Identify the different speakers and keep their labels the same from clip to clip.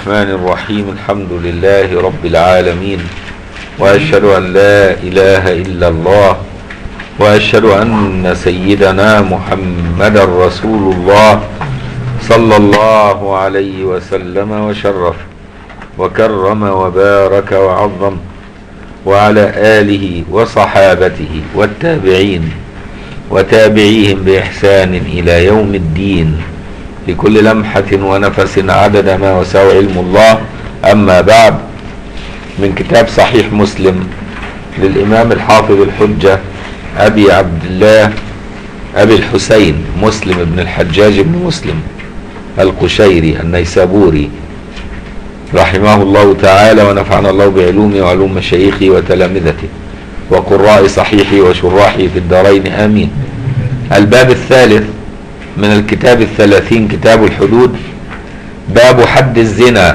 Speaker 1: الرحمن الرحيم الحمد لله رب العالمين وأشهد أن لا إله إلا الله وأشهد أن سيدنا محمد رسول الله صلى الله عليه وسلم وشرف وكرم وبارك وعظم وعلى آله وصحابته والتابعين وتابعيهم بإحسان إلى يوم الدين في كل لمحة ونفس عدد ما وسع علم الله أما بعد من كتاب صحيح مسلم للإمام الحافظ الحجة أبي عبد الله أبي الحسين مسلم بن الحجاج بن مسلم القشيري النيسابوري رحمه الله تعالى ونفعنا الله بعلومه وعلوم مشايخه وتلامذته وقراء صحيحه وشراحه في الدارين آمين الباب الثالث من الكتاب الثلاثين كتاب الحدود باب حد الزنا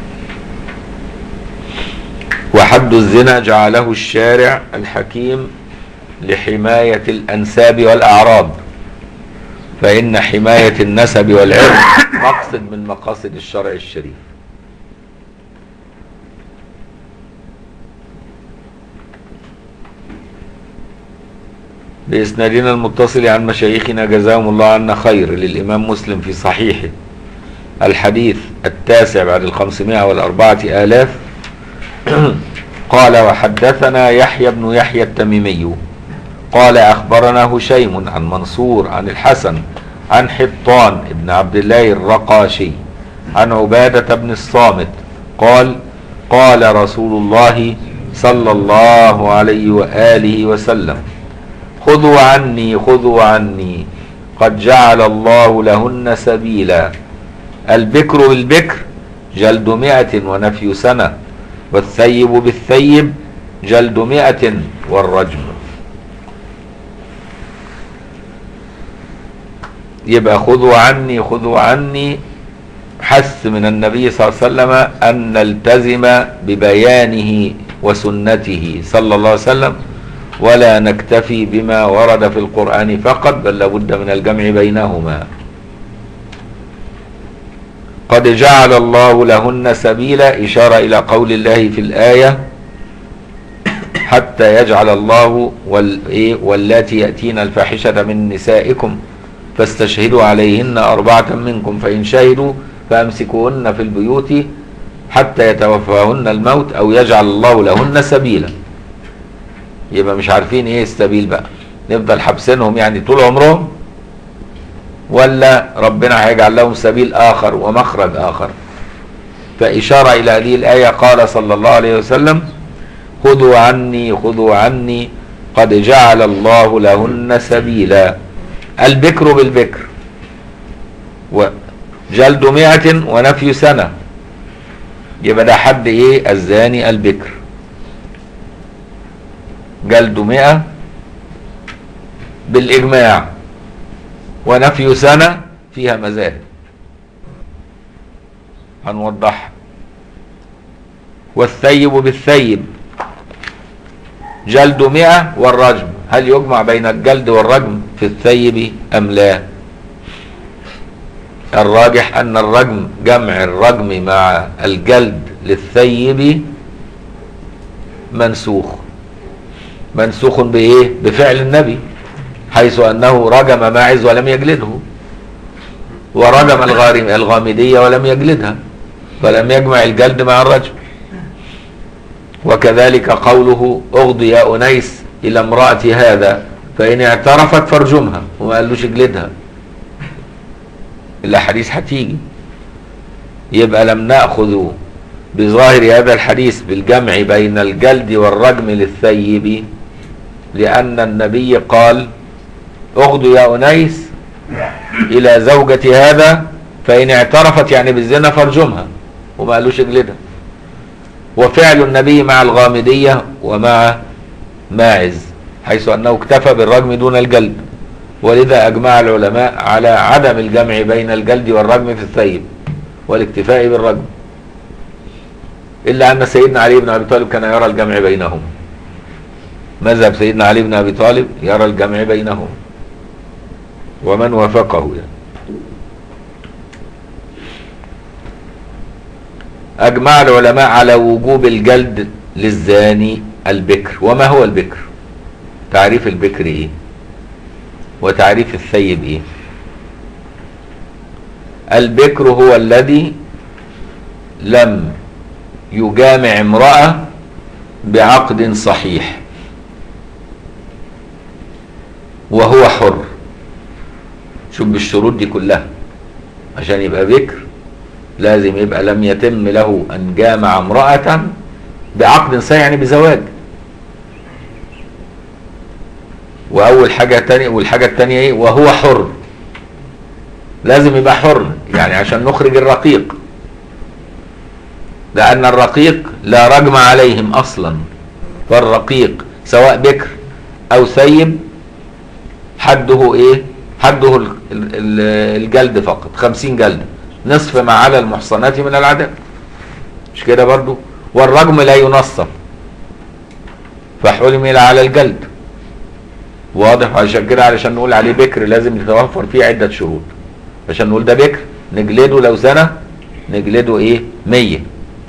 Speaker 1: وحد الزنا جعله الشارع الحكيم لحماية الأنساب والأعراض فإن حماية النسب والعرض مقصد من مقاصد الشرع الشريف بإسنادنا المتصل عن مشايخنا جزاهم الله عنا خير للإمام مسلم في صحيحه الحديث التاسع بعد الخمسمائة والأربعة آلاف قال وحدثنا يحيى بن يحيى التميمي قال أخبرنا هشيم عن منصور عن الحسن عن حطان بن عبد الله الرقاشي عن عبادة بن الصامت قال قال رسول الله صلى الله عليه وآله وسلم خذوا عني خذوا عني قد جعل الله لهن سبيلا البكر بالبكر جلد مئة ونفي سنة والثيب بالثيب جلد مئة والرجم يبقى خذوا عني خذوا عني حث من النبي صلى الله عليه وسلم أن نلتزم ببيانه وسنته صلى الله عليه وسلم ولا نكتفي بما ورد في القرآن فقط بل لابد من الجمع بينهما قد جعل الله لهن سبيلا إشارة إلى قول الله في الآية حتى يجعل الله واللاتي يأتين الفاحشة من نسائكم فاستشهدوا عليهن أربعة منكم فإن شهدوا فأمسكوهن في البيوت حتى يتوفاهن الموت أو يجعل الله لهن سبيلا يبقى مش عارفين ايه السبيل بقى نفضل حابسينهم يعني طول عمرهم ولا ربنا هيجعل لهم سبيل اخر ومخرج اخر فاشاره الى هذه الايه قال صلى الله عليه وسلم خذوا عني خذوا عني قد جعل الله لهن سبيلا البكر بالبكر وجلد مئة ونفي سنة يبقى ده حد ايه الزاني البكر جلد مئة بالإجماع ونفي سنة فيها مذاهب هنوضحها والثيب بالثيب جلد مئة والرجم هل يجمع بين الجلد والرجم في الثيب أم لا الراجح أن الرجم جمع الرجم مع الجلد للثيب منسوخ منسوخ بايه بفعل النبي حيث انه رجم ماعز ولم يجلده ورجم الغارم الغامدية ولم يجلدها فلم يجمع الجلد مع الرجم وكذلك قوله اغضي يا انيس الى امرأة هذا فان اعترفت فارجمها وما قالوش اجلدها الاحاديث هتيجي يبقى لم ناخذ بظاهر هذا الحديث بالجمع بين الجلد والرجم للثيب لأن النبي قال اغدوا يا أنيس إلى زوجة هذا فإن اعترفت يعني بالزنا فارجمها وما قالوش اجلدها وفعل النبي مع الغامدية ومع ماعز حيث أنه اكتفى بالرجم دون الجلد ولذا أجمع العلماء على عدم الجمع بين الجلد والرجم في الثيب والاكتفاء بالرجم إلا أن سيدنا علي بن أبي طالب كان يرى الجمع بينهم مذهب سيدنا علي بن أبي طالب يرى الجمع بينهم ومن وافقه يعني أجمع العلماء على وجوب الجلد للزاني البكر وما هو البكر تعريف البكر إيه وتعريف الثيب إيه البكر هو الذي لم يجامع امرأة بعقد صحيح وهو حر شوف بالشروط دي كلها عشان يبقى بكر لازم يبقى لم يتم له ان جامع امرأة بعقد صحيح يعني بزواج واول حاجة تانية والحاجة التانية ايه وهو حر لازم يبقى حر يعني عشان نخرج الرقيق لان الرقيق لا رجم عليهم اصلا فالرقيق سواء بكر او ثيب حده ايه حده ال- ال- الجلد فقط خمسين جلد نصف ما على المحصنات من العذاب مش كده برضو والرجم لا ينصف فحرم على الجلد واضح عشان كده علشان نقول عليه بكر لازم يتوفر فيه عدة شروط عشان نقول ده بكر نجلده لو زنى نجلده ايه مية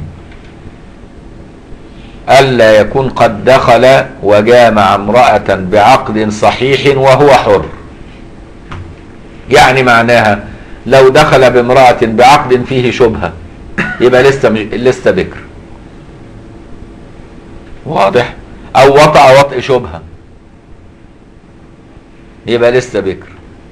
Speaker 1: ألا يكون قد دخل وجامع امرأة بعقد صحيح وهو حر يعني معناها لو دخل بامرأة بعقد فيه شبهة يبقى لسه مش لسه بكر واضح او وطأ وطء شبهة يبقى لسه بكر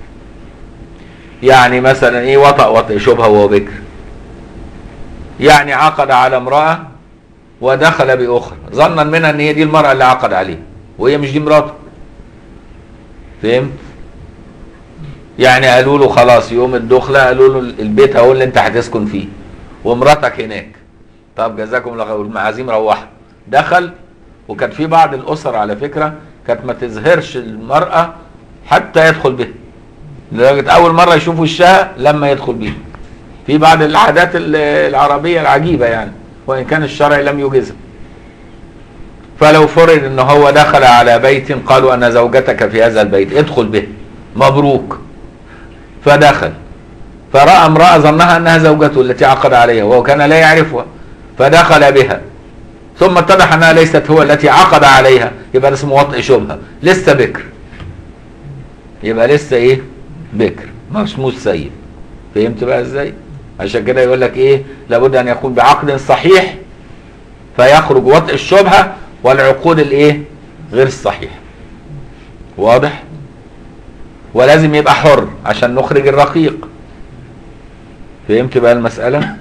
Speaker 1: يعني مثلا ايه وطأ وطء شبهة وهو بكر يعني عقد على امرأة ودخل بأخرى ظنا منها ان هي دي المرأة اللي عقد عليها وهي مش دي مراته فهمت يعني قالوا له خلاص يوم الدخلة قالوا له البيت اهو اللي انت هتسكن فيه ومراتك هناك طب جزاكم الله خير والمعازيم روحوا دخل وكانت في بعض الاسر على فكرة كانت ما تظهرش المرأة حتى يدخل بها لدرجة اول مرة يشوفوا وشها لما يدخل بيها في بعض العادات ال- العربية العجيبة يعني وان كان الشرع لم يجزها فلو فرض ان هو دخل على بيت قالوا انا زوجتك في هذا البيت ادخل به مبروك فدخل فرأى امرأة ظنها انها زوجته التي عقد عليها وهو كان لا يعرفها فدخل بها ثم اتضح انها ليست هو التي عقد عليها يبقى ده اسمه وطئ شبهة لسه بكر يبقى لسه ايه بكر ما اسمه سيد فهمت بقى ازاي عشان كده يقول لك ايه لابد ان يكون بعقد صحيح فيخرج وطئ الشبهة والعقود الايه غير الصحيح واضح ولازم يبقى حر عشان نخرج الرقيق فهمت بقى المسألة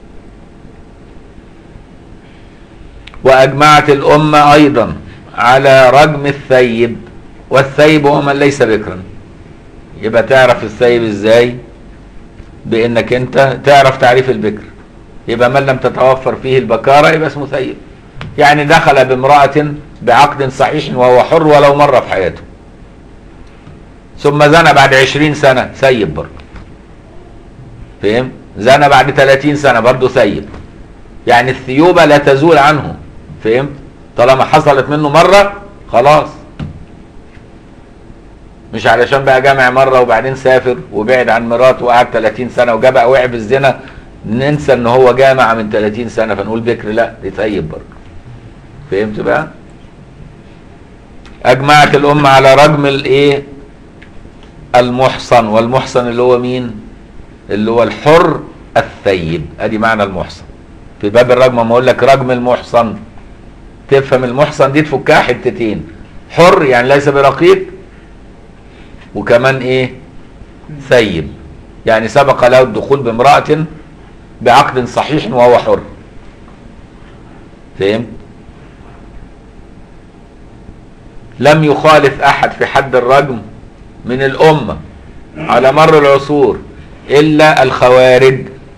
Speaker 1: وأجمعت الأمة أيضا على رجم الثيب والثيب هو من ليس بكرا يبقى تعرف الثيب ازاي بانك انت تعرف تعريف البكر يبقى من لم تتوفر فيه البكارة يبقى اسمه ثيب يعني دخل بامرأة بعقد صحيح وهو حر ولو مرة في حياته ثم زنى بعد عشرين سنة ثيب برضه فهم زنى بعد ثلاثين سنة برضه ثيب يعني الثيوبة لا تزول عنه فهمت طالما حصلت منه مرة خلاص مش علشان بقى جامع مرة وبعدين سافر وبعد عن مراته وقعد 30 سنة وجا بقى وقع في الزنا ننسى ان هو جامع من 30 سنة فنقول بكر لا دي ثيب برضه فهمت بقى اجمعت الامة على رجم الايه المحصن والمحصن اللي هو مين اللي هو الحر الثيب ادي معنى المحصن في باب الرجم ما اقول لك رجم المحصن تفهم المحصن دي تفكها حتتين حر يعني ليس برقيق وكمان ايه ثيب يعني سبق له الدخول بامرأة بعقد صحيح وهو حر فهمت لم يخالف احد في حد الرجم من الامة على مر العصور الا الخوارج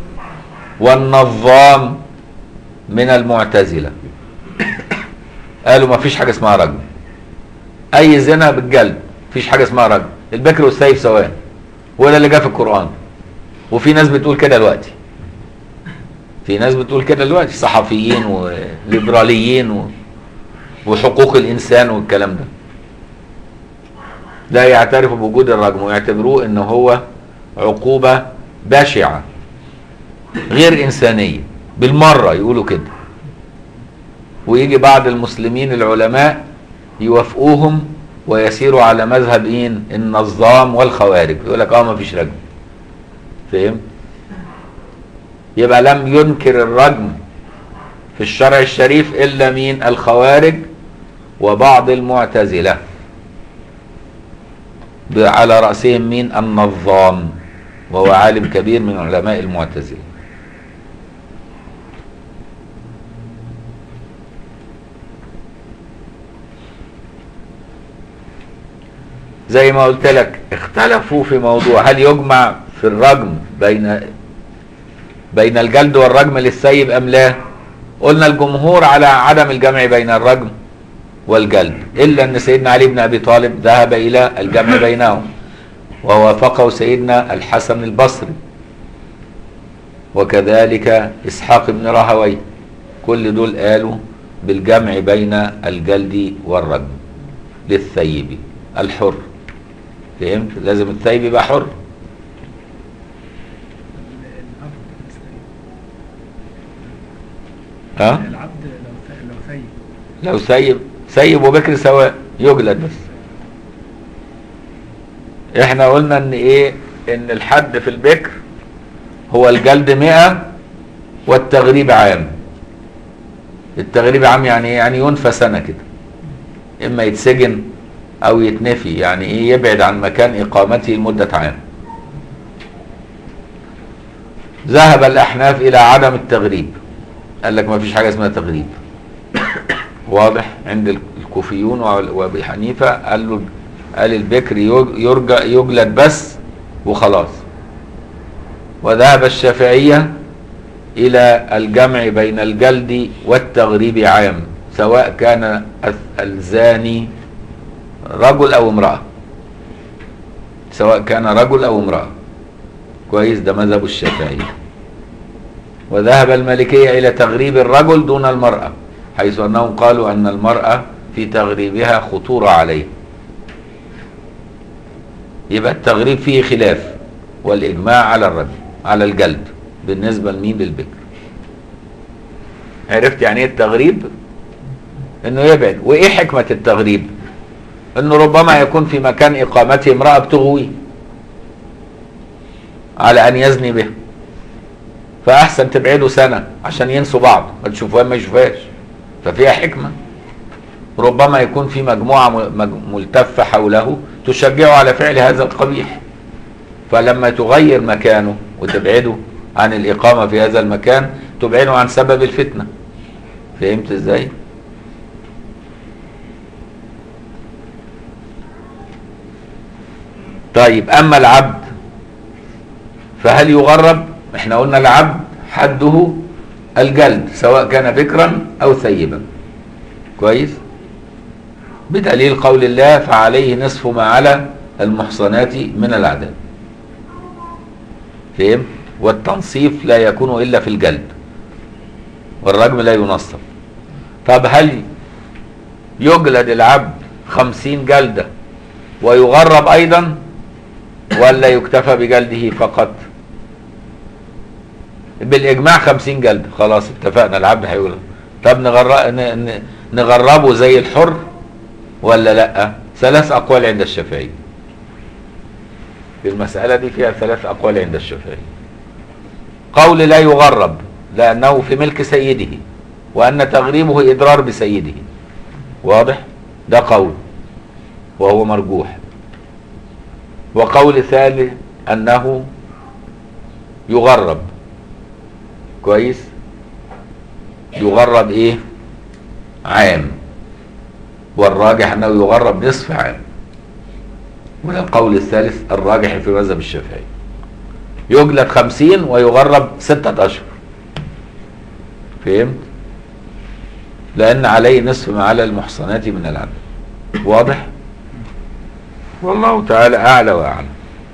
Speaker 1: والنظام من المعتزلة قالوا ما فيش حاجة اسمها رجم اي زنا بالجلد مفيش حاجة اسمها رجم البكر والسيف سواء ولا اللي جاء في القرآن وفي ناس بتقول كده دلوقتي في ناس بتقول كده دلوقتي صحفيين وليبراليين و... وحقوق الانسان والكلام ده لا يعترفوا بوجود الرجم ويعتبروه ان هو عقوبة بشعة غير انسانية بالمرة يقولوا كده ويجي بعض المسلمين العلماء يوافقوهم ويسيروا على مذهب مين النظام والخوارج يقول لك اه ما فيش رجم فهمت يبقى لم ينكر الرجم في الشرع الشريف الا مين الخوارج وبعض المعتزله ب- على راسهم مين النظام وهو عالم كبير من علماء المعتزله زي ما قلت لك اختلفوا في موضوع هل يجمع في الرجم بين بين الجلد والرجم للسيب ام لا قلنا الجمهور على عدم الجمع بين الرجم والجلد الا ان سيدنا علي بن ابي طالب ذهب الى الجمع بينهم ووافقه سيدنا الحسن البصري وكذلك اسحاق بن راهوي كل دول قالوا بالجمع بين الجلد والرجم للثيب الحر فهمت لازم الثيب يبقى حر ها
Speaker 2: العبد لو ث- لو ثيب
Speaker 1: لو سيب سيب وبكر سواء يجلد بس احنا قلنا ان ايه ان الحد في البكر هو الجلد مئة والتغريب عام التغريب عام يعني ايه يعني ينفى سنة كده اما يتسجن او يتنفي يعني ايه يبعد عن مكان اقامته لمدة عام ذهب الاحناف الى عدم التغريب قال لك ما فيش حاجة اسمها تغريب واضح عند الكوفيون وعل- وابي حنيفه قال له قال البكر يج- يرجى يجلد بس وخلاص وذهب الشافعيه الى الجمع بين الجلد والتغريب عام سواء كان الث- الزاني رجل او امراه سواء كان رجل او امراه كويس ده مذهب الشافعيه وذهب المالكيه الى تغريب الرجل دون المراه حيث انهم قالوا ان المراه في تغريبها خطوره عليه يبقى التغريب فيه خلاف والاجماع على الرجل على الجلد بالنسبه لمين للبكر عرفت يعني ايه التغريب انه يبعد وايه حكمه التغريب انه ربما يكون في مكان اقامته امراه بتغوي على ان يزني به فاحسن تبعده سنه عشان ينسوا بعض ما تشوفوها ما يشوفهاش ففيها حكمه ربما يكون في مجموعه م- مج- ملتفه حوله تشجعه على فعل هذا القبيح فلما تغير مكانه وتبعده عن الاقامه في هذا المكان تبعده عن سبب الفتنه فهمت ازاي طيب اما العبد فهل يغرب احنا قلنا العبد حده الجلد سواء كان بكرا او ثيبا كويس بدليل قول الله فعليه نصف ما على المحصنات من العذاب فهم والتنصيف لا يكون الا في الجلد والرجم لا ينصف طب هل يجلد العبد خمسين جلدة ويغرب ايضا ولا يكتفى بجلده فقط بالاجماع خمسين جلد خلاص اتفقنا العبد هيقول طب نغرب نغربه زي الحر ولا لا ثلاث اقوال عند الشافعي في المسألة دي فيها ثلاث اقوال عند الشافعي قول لا يغرب لانه في ملك سيده وان تغريبه اضرار بسيده واضح ده قول وهو مرجوح وقول ثالث انه يغرب كويس يغرب ايه عام والراجح انه يغرب نصف عام وده القول الثالث الراجح في مذهب الشافعي يجلد خمسين ويغرب ستة أشهر فهمت؟ لأن عليه نصف ما على المحصنات من العدل واضح؟ والله تعالى أعلى وأعلم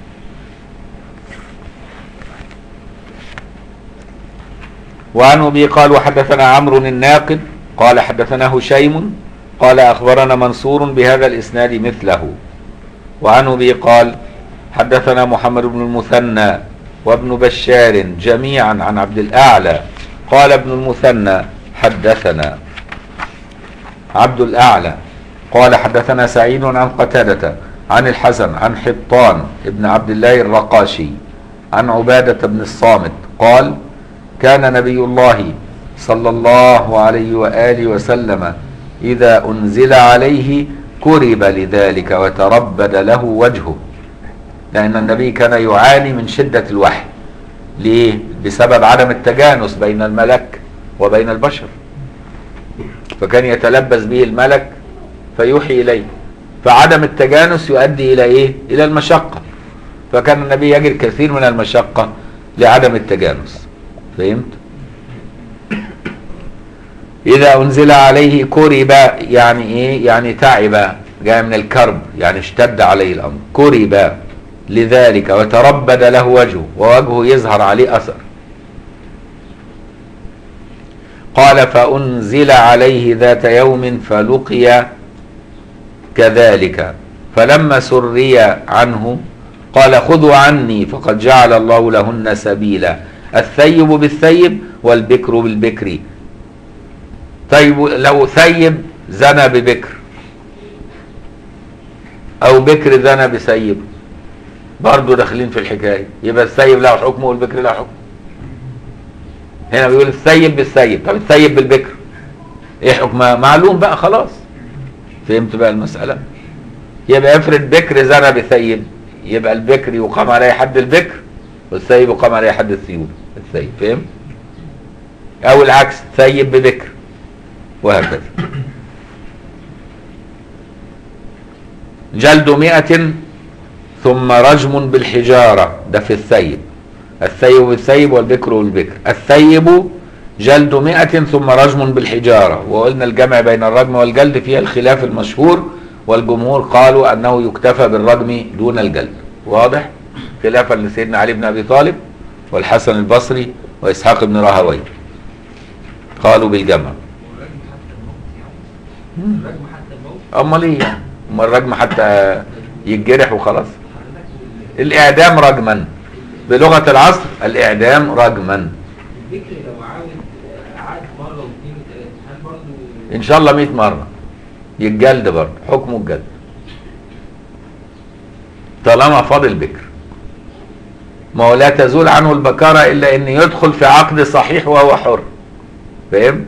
Speaker 1: وعن ابي قال وحدثنا عمرو الناقد قال حدثنا هشيم قال اخبرنا منصور بهذا الاسناد مثله وعن ابي قال حدثنا محمد بن المثنى وابن بشار جميعا عن عبد الاعلى قال ابن المثنى حدثنا عبد الأعلى قال حدثنا سعيد عن قتادة عن الحسن عن حطان ابن عبد الله الرقاشي عن عبادة بن الصامت قال كان نبي الله صلى الله عليه وآله وسلم إذا أنزل عليه كرب لذلك وتربد له وجهه لأن النبي كان يعاني من شدة الوحي ليه؟ بسبب عدم التجانس بين الملك وبين البشر فكان يتلبس به الملك فيوحي إليه فعدم التجانس يؤدي إلى إيه؟ إلى المشقة فكان النبي يجد كثير من المشقة لعدم التجانس فهمت؟ إذا أنزل عليه كرب يعني إيه؟ يعني تعب جاء من الكرب يعني اشتد عليه الأمر كرب لذلك وتربد له وجهه ووجهه يظهر عليه أثر قال فأنزل عليه ذات يوم فلقي كذلك فلما سري عنه قال خذوا عني فقد جعل الله لهن سبيلا الثيب بالثيب والبكر بالبكر طيب لو ثيب زنى ببكر او بكر زنى بثيب برضه داخلين في الحكايه يبقى الثيب له حكم والبكر له حكم هنا بيقول الثيب بالثيب طب الثيب بالبكر ايه حكمها معلوم بقى خلاص فهمت بقى المساله يبقى افرض بكر زنى بثيب يبقى البكر يقام عليه حد البكر والثيب يقام عليه حد الثيوب الثيب فهم او العكس ثيب ببكر وهكذا جلد مئة ثم رجم بالحجارة ده في الثيب الثيب بالثيب والبكر بالبكر الثيب جلد مئة ثم رجم بالحجارة وقلنا الجمع بين الرجم والجلد فيها الخلاف المشهور والجمهور قالوا أنه يكتفى بالرجم دون الجلد واضح خلافا لسيدنا علي بن أبي طالب والحسن البصري وإسحاق بن راهويه قالوا بالجمع
Speaker 3: والرجم حتى الموت يعني الرجم حتى الموت
Speaker 1: امال ايه يعني امال الرجم حتى يتجرح وخلاص
Speaker 3: حضرتك
Speaker 1: الاعدام رجما بلغه العصر الاعدام رجما
Speaker 3: الذكر لو عاود عاد مره واثنين وثلاثه هل برضه
Speaker 1: ان شاء الله 100 مره يتجلد برضه حكمه الجلد طالما فاضل بكر ما هو لا تزول عنه البكارة إلا أن يدخل في عقد صحيح وهو حر فاهم؟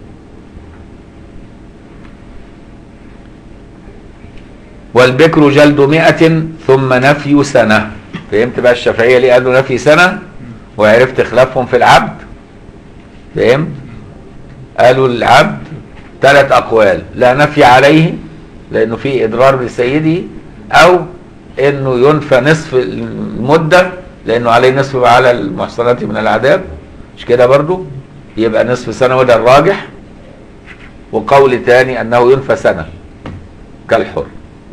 Speaker 1: والبكر جلد مئة ثم نفي سنة فهمت بقى الشافعية ليه قالوا نفي سنة وعرفت خلافهم في العبد فهمت قالوا العبد ثلاث أقوال لا نفي عليه لأنه فيه إضرار بسيده أو إنه ينفى نصف المدة لأنه عليه نصف على المحصنات من العذاب مش كده برضو يبقى نصف سنة وده الراجح وقول تاني أنه ينفى سنة كالحر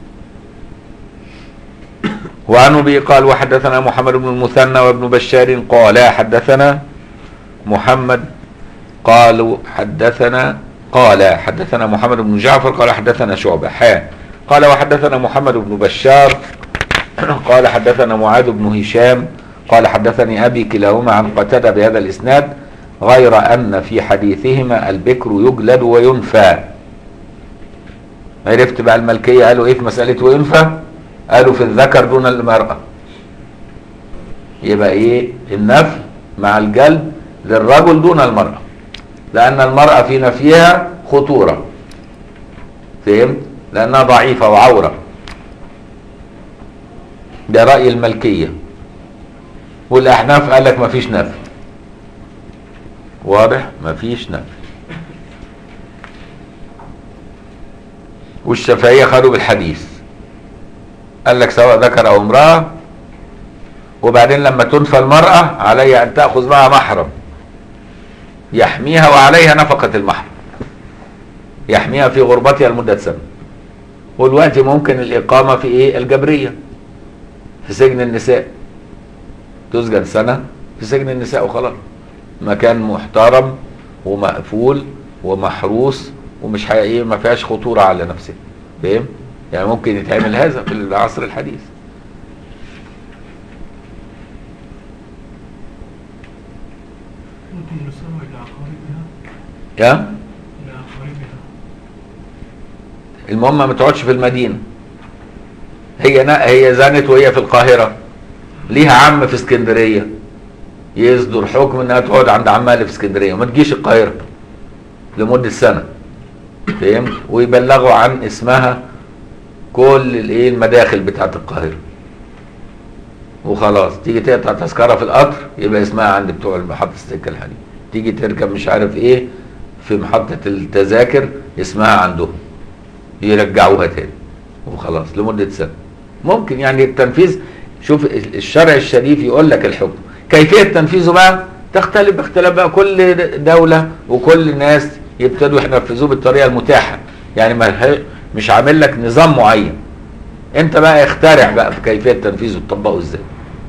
Speaker 1: وعن ابي قال وحدثنا محمد بن المثنى وابن بشار قال حدثنا محمد قالوا حدثنا قال حدثنا محمد بن جعفر قال حدثنا شعبة حا قال وحدثنا محمد بن بشار قال حدثنا معاذ بن هشام قال حدثني أبي كلاهما عن قتادة بهذا الإسناد غير أن في حديثهما البكر يجلد وينفى عرفت بقى الملكية قالوا إيه في مسألة وينفى قالوا في الذكر دون المرأة يبقى إيه النفي مع الجلد للرجل دون المرأة لأن المرأة في نفيها خطورة فهمت؟ لأنها ضعيفة وعورة ده رأي الملكية والأحناف قال لك مفيش نفي واضح مفيش نفي والشافعية خدوا بالحديث قال لك سواء ذكر أو امرأة وبعدين لما تنفى المرأة عليها أن تأخذ معها محرم يحميها وعليها نفقة المحرم يحميها في غربتها لمدة سنة والوقت ممكن الإقامة في إيه الجبرية في سجن النساء تسجن سنة في سجن النساء وخلاص مكان محترم ومقفول ومحروس ومش حقيقي ما فيهاش خطورة على نفسها فاهم؟ يعني ممكن يتعمل هذا في العصر الحديث
Speaker 2: ممكن يسمى العقار
Speaker 1: يا
Speaker 2: لا قريب منها
Speaker 1: المهم ما تقعدش في المدينة هي نا هي زنت وهي في القاهرة ليها عم في اسكندرية يصدر حكم انها تقعد عند عمها اللي في اسكندرية وما تجيش القاهرة لمدة سنة فهمت ويبلغوا عن اسمها كل الايه المداخل بتاعت القاهرة وخلاص تيجي تقطع تذكرة في القطر يبقى اسمها عند بتوع محطة السكة الحديد تيجي تركب مش عارف ايه في محطة التذاكر اسمها عندهم يرجعوها تاني وخلاص لمدة سنة ممكن يعني التنفيذ شوف الشرع الشريف يقول لك الحكم كيفية تنفيذه بقى تختلف باختلاف بقى كل دولة وكل ناس يبتدوا ينفذوه بالطريقة المتاحة يعني ما مش عامل لك نظام معين انت بقى اخترع بقى في كيفية تنفيذه تطبقه ازاي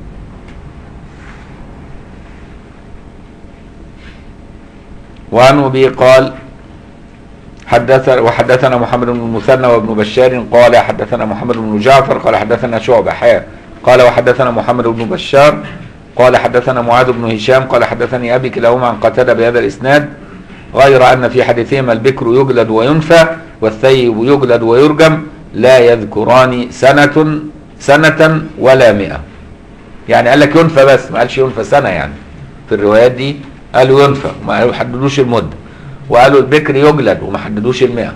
Speaker 1: وعن ابي قال حدث وحدثنا محمد بن المثنى وابن بشار قال حدثنا محمد بن جعفر قال حدثنا شعبة حاء قال وحدثنا محمد بن بشار قال حدثنا معاذ بن هشام قال حدثني ابي كلاهما عن قتاده بهذا الاسناد غير ان في حديثهما البكر يجلد وينفى والثيب يجلد ويرجم لا يذكران سنة سنة ولا مئة يعني قال لك ينفى بس ما قالش ينفى سنة يعني في الروايات دي قالوا ينفى ما حددوش المدة وقالوا البكر يجلد وما حددوش المئة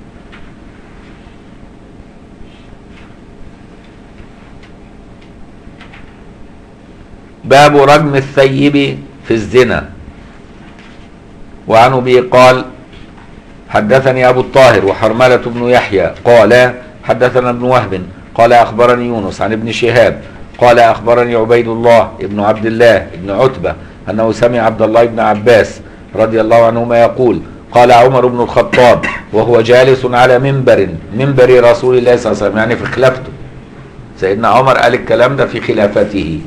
Speaker 1: باب رجم الثيب في الزنا وعن ابي قال حدثني ابو الطاهر وحرملة بن يحيى قال حدثنا ابن وهب قال اخبرني يونس عن ابن شهاب قال اخبرني عبيد الله ابن عبد الله ابن عتبة انه سمع عبد الله بن عباس رضي الله عنهما يقول قال عمر بن الخطاب وهو جالس على منبر منبر رسول الله صلى الله عليه وسلم يعني في خلافته سيدنا عمر قال الكلام ده في خلافته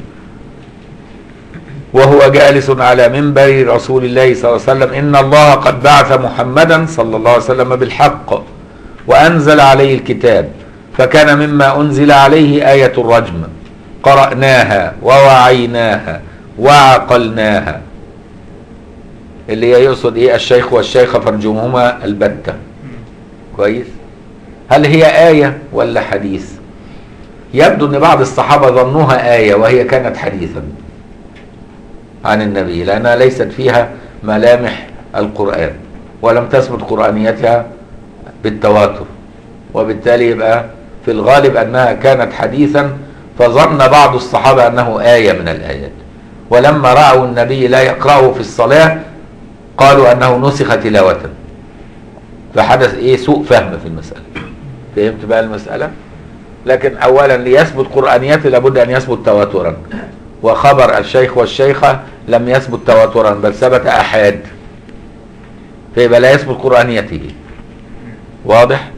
Speaker 1: وهو جالس على منبر رسول الله صلى الله عليه وسلم إن الله قد بعث محمدا صلى الله عليه وسلم بالحق وأنزل عليه الكتاب فكان مما أنزل عليه آية الرجم قرأناها ووعيناها وعقلناها اللي هي يقصد ايه الشيخ والشيخة فرجمهما البتة كويس هل هي آية ولا حديث يبدو ان بعض الصحابة ظنوها آية وهي كانت حديثا عن النبي لأنها ليست فيها ملامح القرآن ولم تثبت قرآنيتها بالتواتر وبالتالي يبقى في الغالب أنها كانت حديثا فظن بعض الصحابة أنه آية من الآيات ولما رأوا النبي لا يقرأه في الصلاة قالوا أنه نسخ تلاوة فحدث إيه سوء فهم في المسألة فهمت بقى المسألة لكن أولا ليثبت قرآنيته لابد أن يثبت تواترا وخبر الشيخ والشيخة لم يثبت تواترا بل ثبت أحاد فيبقى لا يثبت قرآنيته واضح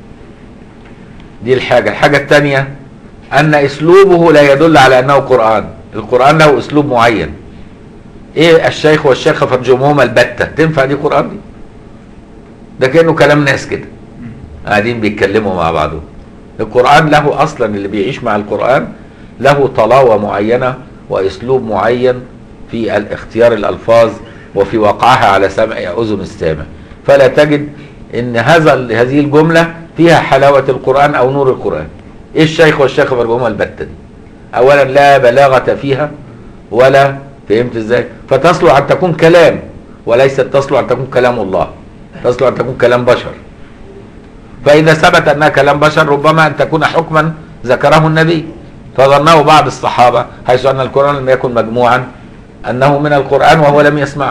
Speaker 1: دي الحاجة الحاجة الثانية أن أسلوبه لا يدل على أنه قرآن القرآن له أسلوب معين إيه الشيخ والشيخة فرجمهما البتة تنفع دي قرآن دي ده كأنه كلام ناس كده قاعدين بيتكلموا مع بعضهم القرآن له أصلا اللي بيعيش مع القرآن له طلاوة معينة واسلوب معين في اختيار الالفاظ وفي وقعها على سمع اذن السامع فلا تجد ان هذا هذه الجمله فيها حلاوه القران او نور القران ايه الشيخ والشيخ فرجهما البته دي اولا لا بلاغه فيها ولا فهمت ازاي فتصلح ان تكون كلام وليست تصلح ان تكون كلام الله تصلح ان تكون كلام بشر فاذا ثبت انها كلام بشر ربما ان تكون حكما ذكره النبي فظنه بعض الصحابة حيث أن القرآن لم يكن مجموعا أنه من القرآن وهو لم يسمع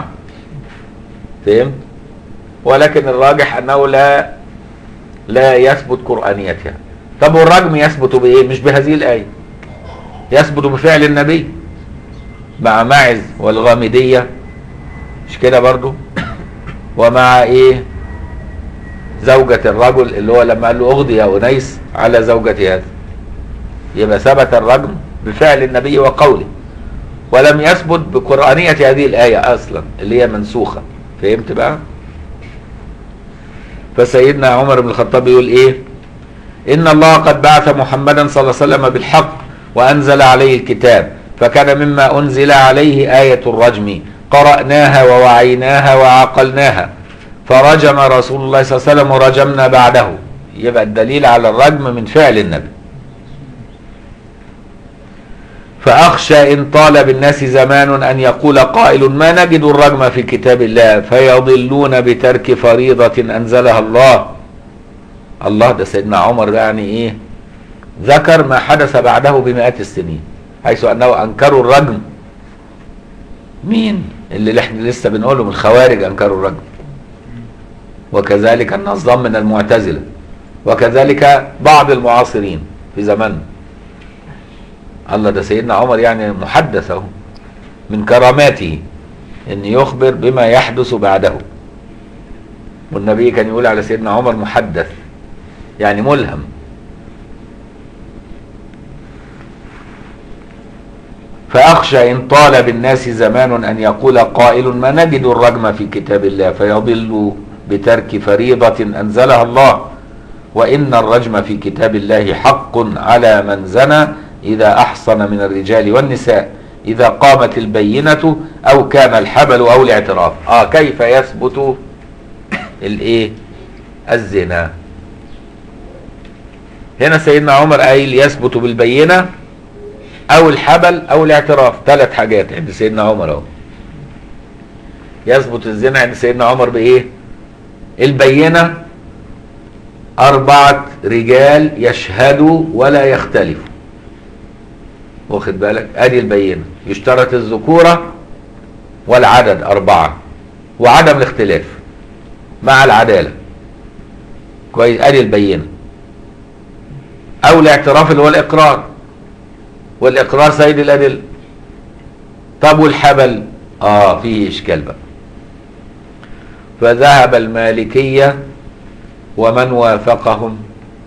Speaker 1: فهمت ولكن الراجح أنه لا لا يثبت قرآنيتها طب والرجم يثبت بإيه مش بهذه الآية يثبت بفعل النبي مع معز والغامدية مش كده برضو ومع ايه زوجة الرجل اللي هو لما قال له اغضي يا انيس على زوجة هذا يبقى ثبت الرجم بفعل النبي وقوله ولم يثبت بقرآنية هذه الآية أصلا اللي هي منسوخة فهمت بقى فسيدنا عمر بن الخطاب يقول إيه إن الله قد بعث محمدا صلى الله عليه وسلم بالحق وأنزل عليه الكتاب فكان مما أنزل عليه آية الرجم قرأناها ووعيناها وعقلناها فرجم رسول الله صلى الله عليه وسلم ورجمنا بعده يبقى الدليل على الرجم من فعل النبي فأخشى إن طال بالناس زمان أن يقول قائل ما نجد الرجم في كتاب الله فيضلون بترك فريضة أنزلها الله الله ده سيدنا عمر ده يعني إيه ذكر ما حدث بعده بمئات السنين حيث أنه أنكروا الرجم مين اللي احنا لسه بنقوله من الخوارج أنكروا الرجم وكذلك النظام من المعتزلة وكذلك بعض المعاصرين في زماننا الله ده سيدنا عمر يعني محدث اهو من كراماته ان يخبر بما يحدث بعده والنبي كان يقول على سيدنا عمر محدث يعني ملهم فأخشى إن طال بالناس زمان أن يقول قائل ما نجد الرجم في كتاب الله فيضل بترك فريضة أنزلها الله وإن الرجم في كتاب الله حق على من زنى إذا أحصن من الرجال والنساء إذا قامت البينة أو كان الحبل أو الاعتراف آه كيف يثبت الإيه الزنا هنا سيدنا عمر قايل يثبت بالبينة أو الحبل أو الاعتراف ثلاث حاجات عند سيدنا عمر أهو يثبت الزنا عند سيدنا عمر بإيه البينة أربعة رجال يشهدوا ولا يختلفوا واخد بالك ادي البينة يشترط الذكورة والعدد أربعة وعدم الاختلاف مع العدالة كويس ادي البينة او الاعتراف اللي هو الاقرار والاقرار سيد الادله طب والحبل اه فيه اشكال بقى فذهب المالكيه ومن وافقهم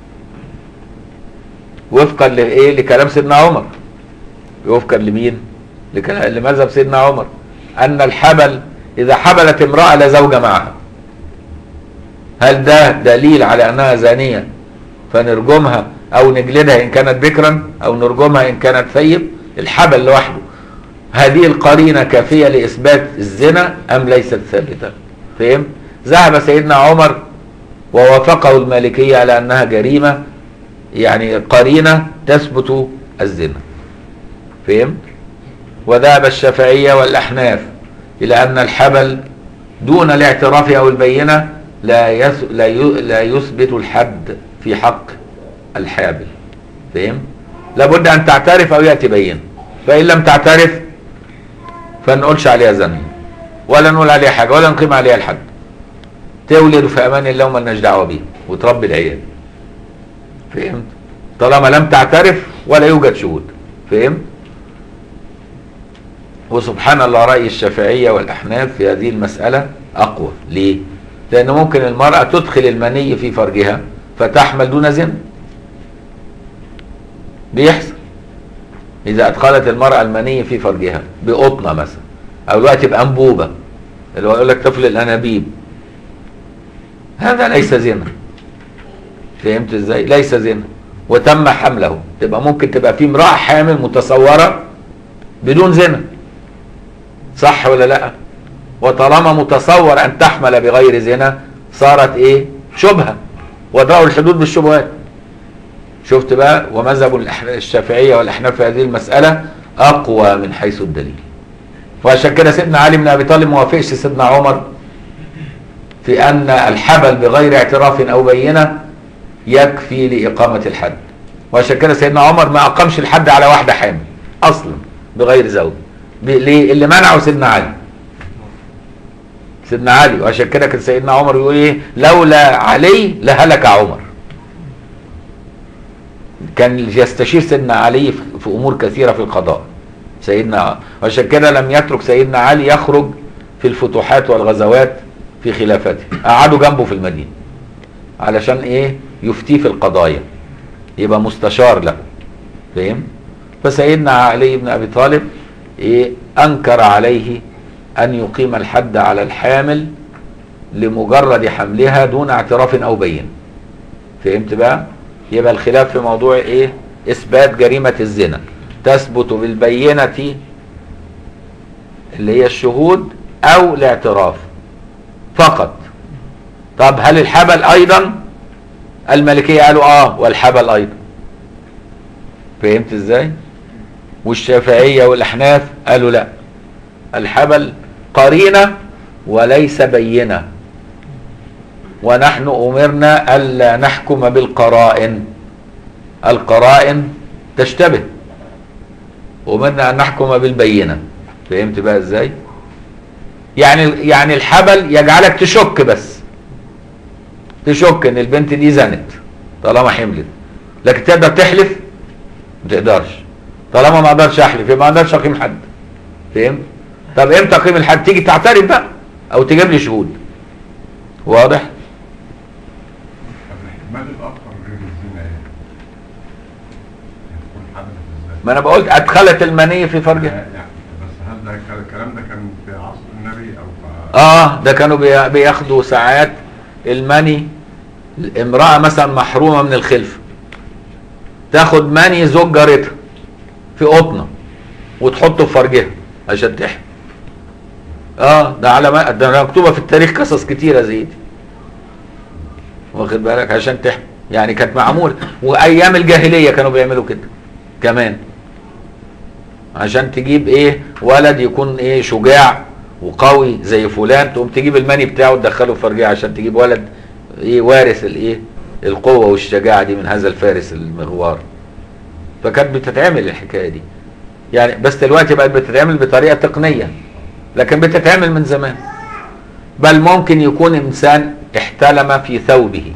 Speaker 1: وفقا لايه لكلام سيدنا عمر وفقا لمين لكلام- لمذهب سيدنا عمر ان الحبل اذا حبلت امراه لا زوج معها هل ده دليل على انها زانيه فنرجمها او نجلدها ان كانت بكرا او نرجمها ان كانت ثيب الحبل لوحده هذه القرينه كافيه لاثبات الزنا ام ليست ثابته فهم ذهب سيدنا عمر ووافقه المالكيه على انها جريمه يعني قرينه تثبت الزنا فهمت وذهب الشافعيه والاحناف الى ان الحبل دون الاعتراف او البينه لا يس لا ي- لا يثبت الحد في حق الحابل فهم لابد ان تعترف او ياتي بينه فان لم تعترف فنقولش عليها زنا ولا نقول عليها حاجه ولا نقيم عليها الحد تولد في امان الله وما لناش دعوه بيها وتربي العيال فهمت طالما لم تعترف ولا يوجد شهود فهمت وسبحان الله رأي الشافعية والأحناف في هذه المسألة أقوى ليه؟ لأن ممكن المرأة تدخل المني في فرجها فتحمل دون زنا بيحصل إذا أدخلت المرأة المني في فرجها بقطنة مثلا أو الوقت بأنبوبة اللي هو يقول لك طفل الأنابيب هذا ليس زنا فهمت ازاي؟ ليس زنا وتم حمله تبقى ممكن تبقى في امرأة حامل متصورة بدون زنا صح ولا لا وطالما متصور ان تحمل بغير زنا صارت ايه شبهه وضعوا الحدود بالشبهات شفت بقى ومذهب الأح- الشافعيه والاحناف في هذه المساله اقوى من حيث الدليل وعشان كده سيدنا علي بن ابي طالب ما وافقش سيدنا عمر في ان الحبل بغير اعتراف او بينه يكفي لاقامه الحد وعشان كده سيدنا عمر ما اقامش الحد على واحده حامل اصلا بغير زوج ب- ليه اللي منعه سيدنا علي سيدنا علي وعشان كده كان سيدنا عمر يقول ايه لولا علي لهلك عمر كان يستشير سيدنا علي في في امور كثيره في القضاء سيدنا وعشان كده لم يترك سيدنا علي يخرج في الفتوحات والغزوات في خلافته قعدوا جنبه في المدينه علشان ايه يفتيه في القضايا يبقى مستشار له فاهم فسيدنا علي بن ابي طالب ايه انكر عليه ان يقيم الحد على الحامل لمجرد حملها دون اعتراف او بين فهمت بقى يبقى الخلاف في موضوع ايه اثبات جريمه الزنا تثبت بالبينه اللي هي الشهود او الاعتراف فقط طب هل الحبل ايضا الملكيه قالوا اه والحبل ايضا فهمت ازاي والشافعيه والاحناف قالوا لا الحبل قرينه وليس بينه ونحن امرنا الا نحكم بالقرائن القرائن تشتبه امرنا ان نحكم بالبينه فهمت بقى ازاي يعني يعني الحبل يجعلك تشك بس تشك ان البنت دي زنت طالما حملت لكن تقدر تحلف ما تقدرش طالما ما اقدرش احلف يبقى ما اقدرش اقيم حد فهمت طب امتى اقيم الحد تيجي تعترف بقى او تجيب لي شهود واضح
Speaker 4: الاحتمال الاخر غير الزنا ايه؟ تكون حدثت ازاي؟
Speaker 1: ما انا بقول ادخلت المني في فرجها
Speaker 4: يعني بس هل ده كان- الكلام ده كان في عصر النبي او في
Speaker 1: اه ده كانوا بي- بياخدوا ساعات المني امرأة مثلا محرومة من الخلفة تاخد مني زوج جارتها في قطنة وتحطه في فرجها عشان تحمل اه ده على ما ده مكتوبة في التاريخ قصص كتيرة زي دي واخد بالك عشان تحمل يعني كانت معمولة وايام الجاهلية كانوا بيعملوا كده كمان عشان تجيب ايه ولد يكون ايه شجاع وقوي زي فلان تقوم تجيب المني بتاعه تدخله في فرجها عشان تجيب ولد ايه وارث الايه القوه والشجاعه دي من هذا الفارس المغوار فكانت بتتعمل الحكايه دي يعني بس دلوقتي بقت بتتعمل بطريقه تقنيه لكن بتتعمل من زمان بل ممكن يكون انسان احتلم في ثوبه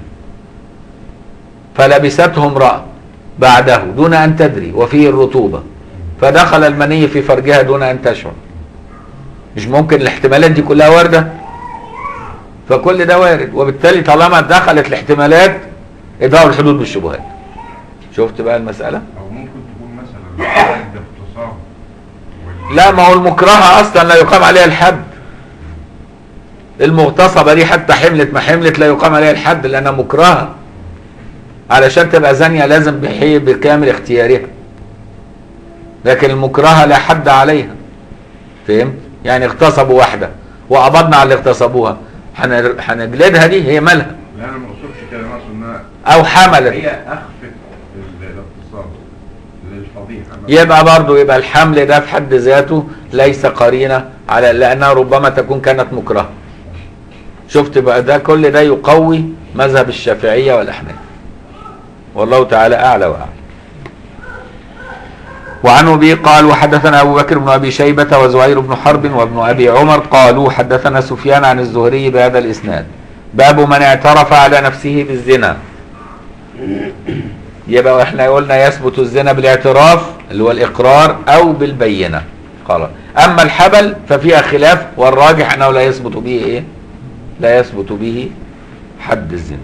Speaker 1: فلبسته امراه بعده دون ان تدري وفيه الرطوبه فدخل المني في فرجها دون ان تشعر مش ممكن الاحتمالات دي كلها وارده فكل ده وارد وبالتالي طالما دخلت الاحتمالات ادراء الحدود بالشبهات شفت بقى المساله
Speaker 4: او ممكن تكون مثلا الحد اغتصاب وال-
Speaker 1: لا ما هو المكرهه اصلا لا يقام عليها الحد المغتصبه دي حتى حملت ما حملت لا يقام عليها الحد لانها مكرهه علشان تبقى زانيه لازم بحي بكامل اختيارها لكن المكرهه لا حد عليها فهمت يعني اغتصبوا واحده وقبضنا على اللي اغتصبوها هن- هنجلدها دي هي مالها
Speaker 4: لا انا ما اقصدش كده انا اقصد انها
Speaker 1: او حملت
Speaker 4: هي اخفت ال- الاغتصاب للفضيحه
Speaker 1: يبقى برضه يبقى الحمل ده في حد ذاته ليس قرينه على لانها ربما تكون كانت مكرهه شفت بقى ده كل ده يقوي مذهب الشافعيه والاحناف والله تعالى اعلى واعلم وعن ابي قال وحدثنا ابو بكر بن ابي شيبه وزهير بن حرب وابن ابي عمر قالوا حدثنا سفيان عن الزهري بهذا الاسناد باب من اعترف على نفسه بالزنا يبقى احنا قلنا يثبت الزنا بالاعتراف اللي هو الاقرار او بالبينه خلاص اما الحبل ففيها خلاف والراجح انه لا يثبت به ايه لا يثبت به حد الزنا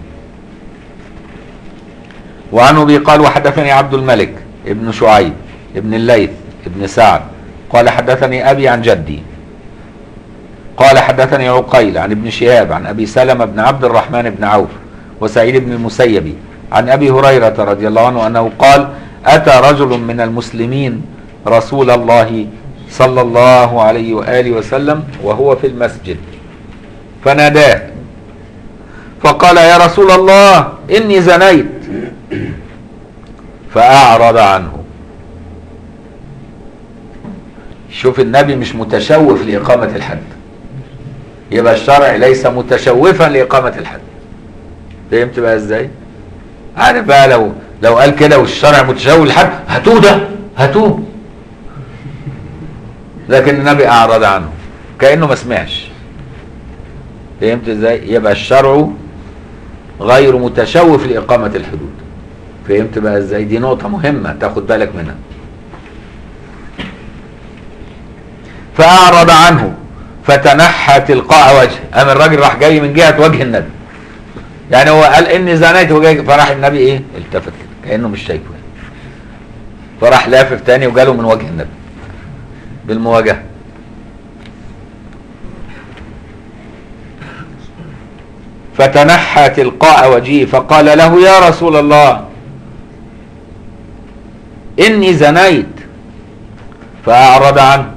Speaker 1: وعن ابي قال وحدثني عبد الملك ابن شعيب ابن الليث ابن سعد قال حدثني ابي عن جدي قال حدثني عقيل عن ابن شهاب عن ابي سلمه بن عبد الرحمن بن عوف وسعيد بن المسيب عن ابي هريره رضي الله عنه انه قال اتى رجل من المسلمين رسول الله صلى الله عليه واله وسلم وهو في المسجد فناداه فقال يا رسول الله اني زنيت فاعرض عنه شوف النبي مش متشوف لاقامه الحد يبقى الشرع ليس متشوفا لاقامه الحد فهمت بقى ازاي عارف بقى لو لو قال كده والشرع متشوه لحد هاتوه ده هاتوه لكن النبي اعرض عنه كانه ما سمعش فهمت ازاي يبقى الشرع غير متشوف لاقامه الحدود فهمت بقى ازاي دي نقطه مهمه تاخد بالك منها فاعرض عنه فتنحى تلقاء وجهه قام الراجل راح جاي من جهه وجه النبي يعني هو قال اني زنيت وجاي فراح النبي ايه التفت كده كانه مش شايفه يعني. فراح لافف تاني وجاله من وجه النبي بالمواجهه فتنحى تلقاء وجهه فقال له يا رسول الله اني زنيت فاعرض عنه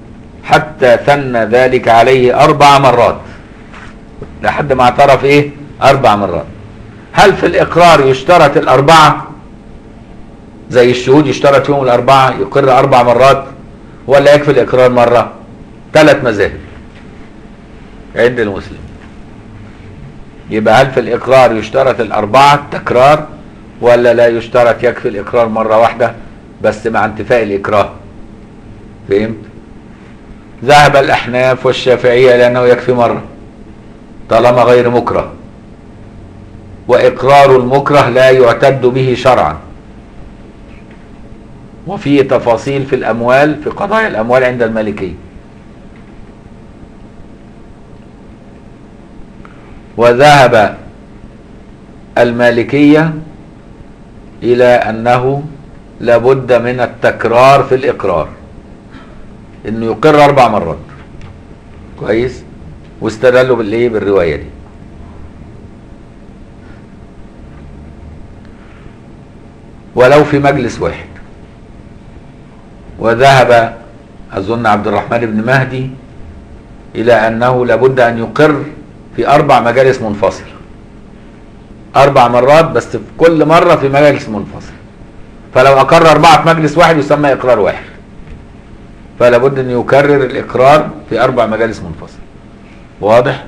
Speaker 1: حتى ثنى ذلك عليه اربع مرات لحد ما اعترف ايه أربع مرات هل في الإقرار يشترط الأربعة زي الشهود يشترط فيهم الأربعة يقر أربع مرات ولا يكفي الإقرار مرة ثلاث مذاهب عند المسلم يبقى هل في الإقرار يشترط الأربعة التكرار ولا لا يشترط يكفي الإقرار مرة واحدة بس مع انتفاء الإكراه فهمت ذهب الأحناف والشافعية لأنه يكفي مرة طالما غير مكره وإقرار المكره لا يعتد به شرعا وفيه تفاصيل في الأموال في قضايا الأموال عند المالكية وذهب المالكية إلى أنه لابد من التكرار في الإقرار إنه يقر أربع مرات كويس واستدلوا بالإيه بالرواية دي ولو في مجلس واحد وذهب أظن عبد الرحمن بن مهدي إلى أنه لابد أن يقر في أربع مجالس منفصلة أربع مرات بس في كل مرة في مجلس منفصل فلو أقر أربعة في مجلس واحد يسمى إقرار واحد فلا بد أن يكرر الإقرار في أربع مجالس منفصلة واضح؟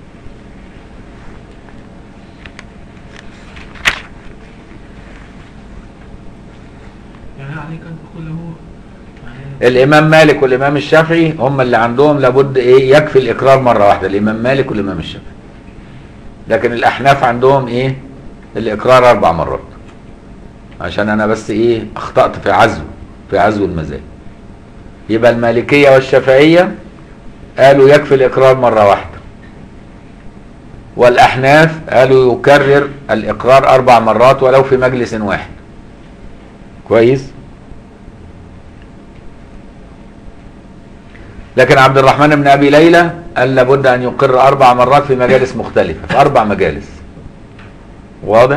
Speaker 2: يعني عليه كان تقول له يعني
Speaker 1: الامام مالك والامام الشافعي هم اللي عندهم لابد ايه يكفي الاقرار مره واحده الامام مالك والامام الشافعي لكن الاحناف عندهم ايه الاقرار اربع مرات عشان انا بس ايه اخطات في عزو في عزو المذاهب يبقى المالكيه والشافعيه قالوا يكفي الاقرار مره واحده والاحناف قالوا يكرر الاقرار اربع مرات ولو في مجلس واحد كويس لكن عبد الرحمن بن ابي ليلى قال لابد ان يقر اربع مرات في مجالس مختلفه في اربع مجالس واضح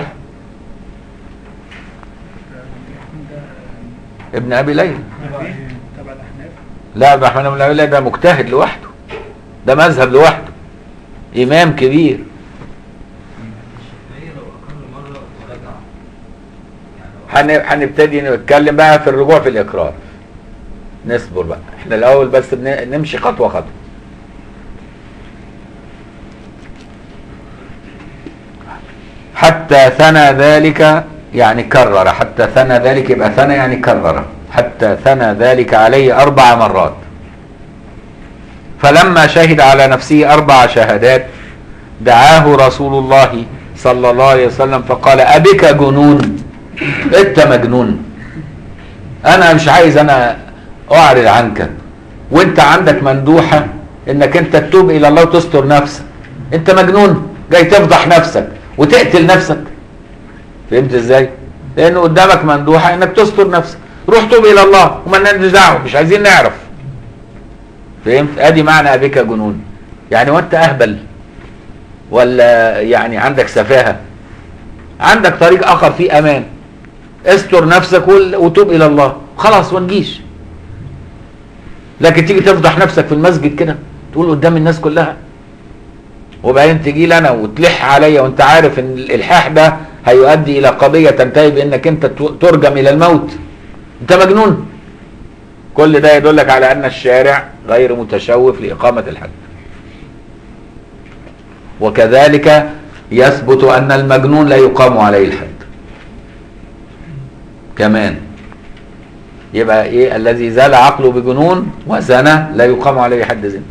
Speaker 1: ابن ابي ليلى
Speaker 5: تبع الاحناف
Speaker 1: لا عبد الرحمن بن ابي ليلى ده مجتهد لوحده ده مذهب لوحده امام كبير
Speaker 3: الشافعية لو أقر مرة رجع يعني
Speaker 1: هن- هنبتدي نتكلم بقى في الرجوع في الاقرار نصبر بقى احنا الاول بس بن- نمشي خطوه خطوه حتى ثنى ذلك يعني كرر حتى ثنى ذلك يبقى ثنى يعني كرر حتى ثنى ذلك عليه اربع مرات فلما شهد على نفسه اربع شهادات دعاه رسول الله صلى الله عليه وسلم فقال ابك جنون انت مجنون انا مش عايز انا اعرض عنك وانت عندك مندوحة انك انت تتوب الى الله وتستر نفسك انت مجنون جاي تفضح نفسك وتقتل نفسك فهمت ازاي لانه قدامك مندوحة انك تستر نفسك روح توب الى الله وما لناش دعوه مش عايزين نعرف فهمت ادي معنى ابيك جنون يعني وانت اهبل ولا يعني عندك سفاهة عندك طريق اخر فيه امان استر نفسك وال- وتوب الى الله خلاص ونجيش لكن تيجي تفضح نفسك في المسجد كده تقول قدام الناس كلها وبعدين تجي لي انا وتلح عليا وانت عارف ان الالحاح ده هيؤدي الى قضيه تنتهي بانك انت ت- ترجم الى الموت انت مجنون كل ده يدلك على ان الشارع غير متشوف لاقامه الحد وكذلك يثبت ان المجنون لا يقام عليه الحد كمان يبقى ايه الذي زال عقله بجنون وزنى لا يقام عليه حد زنا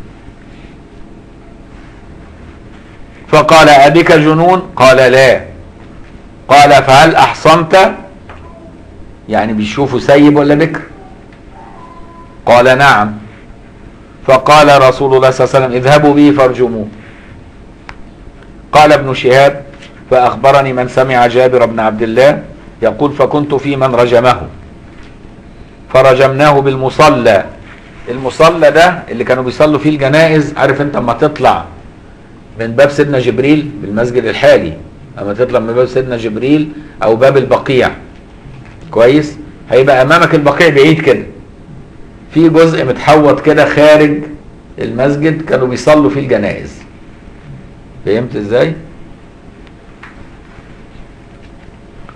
Speaker 1: فقال أبك جنون قال لا قال فهل أحصنت يعني بيشوفوا سيب ولا بكر قال نعم فقال رسول الله صلى الله عليه وسلم اذهبوا به فارجموه قال ابن شهاب فأخبرني من سمع جابر بن عبد الله يقول فكنت في من رجمه فرجمناه بالمصلى المصلى ده اللي كانوا بيصلوا فيه الجنائز عارف انت اما تطلع من باب سيدنا جبريل بالمسجد الحالي اما تطلع من باب سيدنا جبريل او باب البقيع كويس هيبقى امامك البقيع بعيد كده في جزء متحوط كده خارج المسجد كانوا بيصلوا فيه الجنائز فهمت ازاي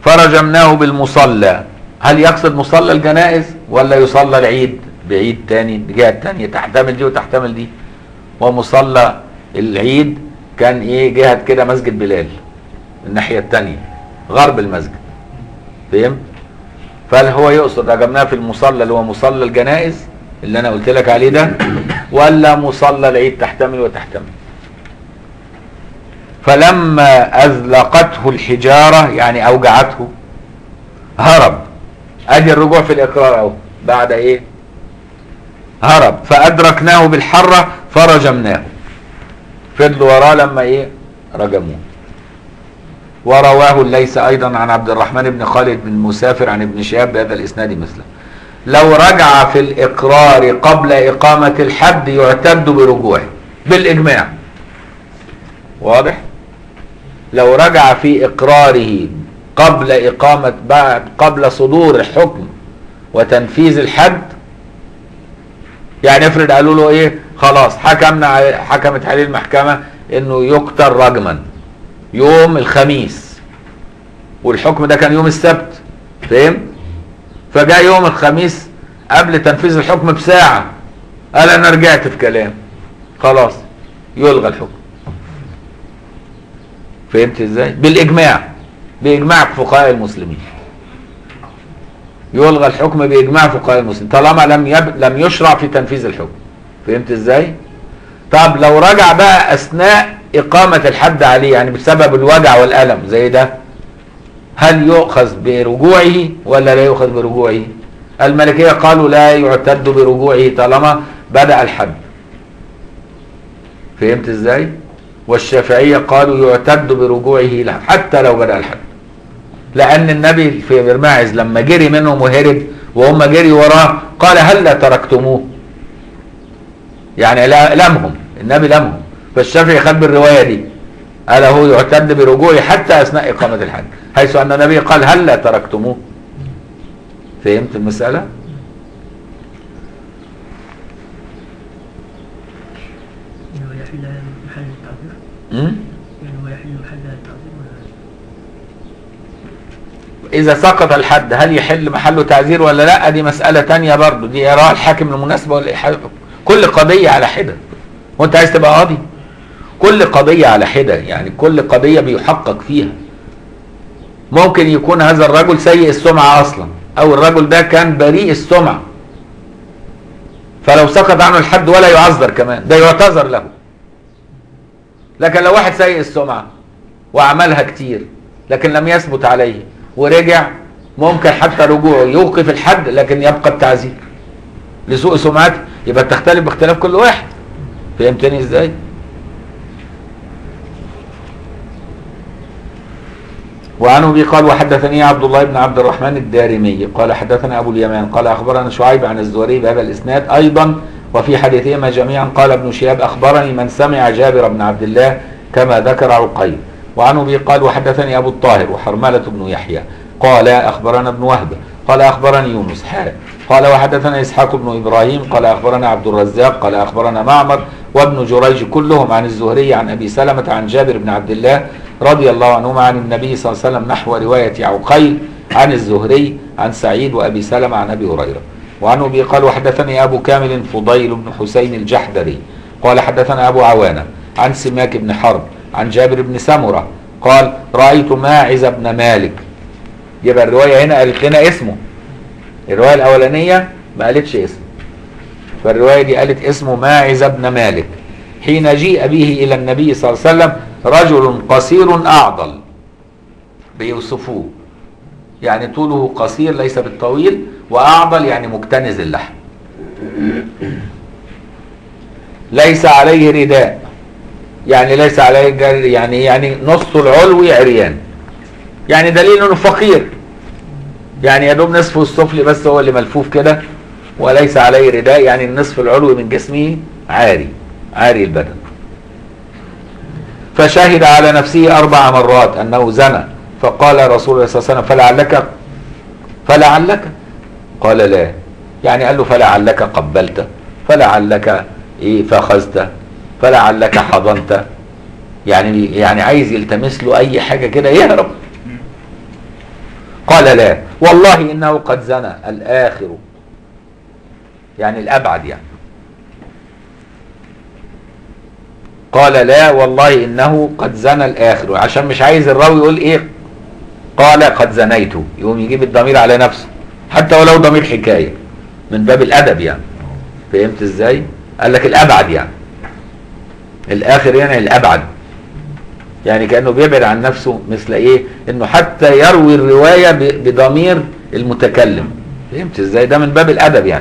Speaker 1: فرجمناه بالمصلى هل يقصد مصلى الجنائز ولا يصلى العيد بعيد تاني جهة تانية تحتمل دي وتحتمل دي ومصلى العيد كان ايه جهة كده مسجد بلال الناحية التانية غرب المسجد فهمت فهل هو يقصد رجمناه في المصلى اللي هو مصلى الجنائز اللي انا قلت لك عليه ده ولا مصلى العيد تحتمل وتحتمل فلما أذلقته الحجارة يعني أوجعته هرب أدي الرجوع في الإقرار أهو بعد إيه هرب فأدركناه بالحرة فرجمناه فضلوا وراه لما إيه رجموه ورواه ليس أيضا عن عبد الرحمن بن خالد بن مسافر عن ابن شهاب بهذا الإسناد مثله لو رجع في الإقرار قبل إقامة الحد يعتد برجوعه بالإجماع واضح لو رجع في إقراره قبل إقامة بعد قبل صدور الحكم وتنفيذ الحد يعني افرض قالوا له ايه خلاص حكمنا عليه- حكمت عليه المحكمة انه يقتل رجما يوم الخميس والحكم ده كان يوم السبت فاهم فجاء يوم الخميس قبل تنفيذ الحكم بساعة قال انا رجعت في كلام خلاص يلغى الحكم فهمت ازاي بالاجماع باجماع فقهاء المسلمين يلغى الحكم باجماع فقهاء المسلمين طالما لم يب... لم يشرع في تنفيذ الحكم فهمت ازاي طب لو رجع بقى اثناء اقامة الحد عليه يعني بسبب الوجع والالم زي ده هل يؤخذ برجوعه ولا لا يؤخذ برجوعه الملكية قالوا لا يعتد برجوعه طالما بدأ الحد فهمت ازاي والشافعية قالوا يعتد برجوعه له حتى لو بدأ الحد لأن النبي في برماعز لما جري منهم وهرب وهم جري وراه قال هلا تركتموه يعني لا- لمهم النبي لمهم فالشافعي خد بالرواية دي قال هو يعتد برجوعه حتى أثناء إقامة الحد حيث أن النبي قال هلا تركتموه فهمت المسألة؟
Speaker 6: إنه يحل محل التعذير
Speaker 1: م?
Speaker 6: يعني هو يحل محل التعذير ولا
Speaker 1: إذا سقط الحد هل يحل محله تعزير ولا لا دي مسألة تانية برضو دي يراها الحاكم المناسبة ولا إيه؟ كل قضية على حدة وانت عايز تبقى قاضي كل قضية على حدة يعني كل قضية بيحقق فيها ممكن يكون هذا الرجل سيء السمعة أصلا أو الرجل ده كان بريء السمعة فلو سقط عنه الحد ولا يعذر كمان ده يعتذر له لكن لو واحد سيء السمعة وعملها كتير لكن لم يثبت عليه ورجع ممكن حتى رجوعه يوقف الحد لكن يبقى التعزير لسوء سمعته يبقى تختلف باختلاف كل واحد فهمتني ازاي؟ وعنه به قال وحدثني عبد الله بن عبد الرحمن الدارمي قال حدثنا ابو اليمان قال اخبرنا شعيب عن الزهري بهذا الاسناد ايضا وفي حديثهما جميعا قال ابن شهاب اخبرني من سمع جابر بن عبد الله كما ذكر عقيل وعنه به قال وحدثني ابو الطاهر وحرمله بن يحيى قال اخبرنا ابن وهب قال اخبرني يونس حاء قال وحدثنا اسحاق بن ابراهيم قال اخبرنا عبد الرزاق قال اخبرنا معمر وابن جريج كلهم عن الزهري عن ابي سلمه عن جابر بن عبد الله رضي الله عنهما عن النبي صلى الله عليه وسلم نحو روايه عقيل عن الزهري عن سعيد وابي سلمه عن ابي هريره وعنه ابي قال وحدثني ابو كامل فضيل بن حسين الجحدري قال حدثنا ابو عوانه عن سماك بن حرب عن جابر بن سمره قال رايت ماعز بن مالك يبقى الروايه هنا قالت لنا اسمه الروايه الاولانيه ما قالتش اسمه فالروايه دي قالت اسمه ماعز بن مالك حين جيء به الى النبي صلى الله عليه وسلم رجل قصير اعضل بيوصفوه يعني طوله قصير ليس بالطويل واعضل يعني مكتنز اللحم ليس عليه رداء يعني ليس عليه جر يعني يعني نص العلوي عريان يعني دليل انه فقير يعني يا دوب نصفه السفلي بس هو اللي ملفوف كده وليس عليه رداء يعني النصف العلوي من جسمه عاري عاري البدن فشهد على نفسه أربع مرات أنه زنى فقال رسول الله صلى الله عليه وسلم فلعلك فلعلك قال لا يعني قال له فلعلك قبلت فلعلك ايه فخذت فلعلك حضنت يعني يعني عايز يلتمس له اي حاجه كده يهرب قال لا والله انه قد زنى الاخر يعني الابعد يعني قال لا والله انه قد زنى الاخر عشان مش عايز الراوي يقول ايه قال قد زنيت يقوم يجيب الضمير على نفسه حتى ولو ضمير حكايه من باب الادب يعني فهمت ازاي قال لك الابعد يعني الاخر يعني الابعد يعني كانه بيبعد عن نفسه مثل ايه انه حتى يروي الروايه ب- بضمير المتكلم فهمت ازاي ده من باب الادب يعني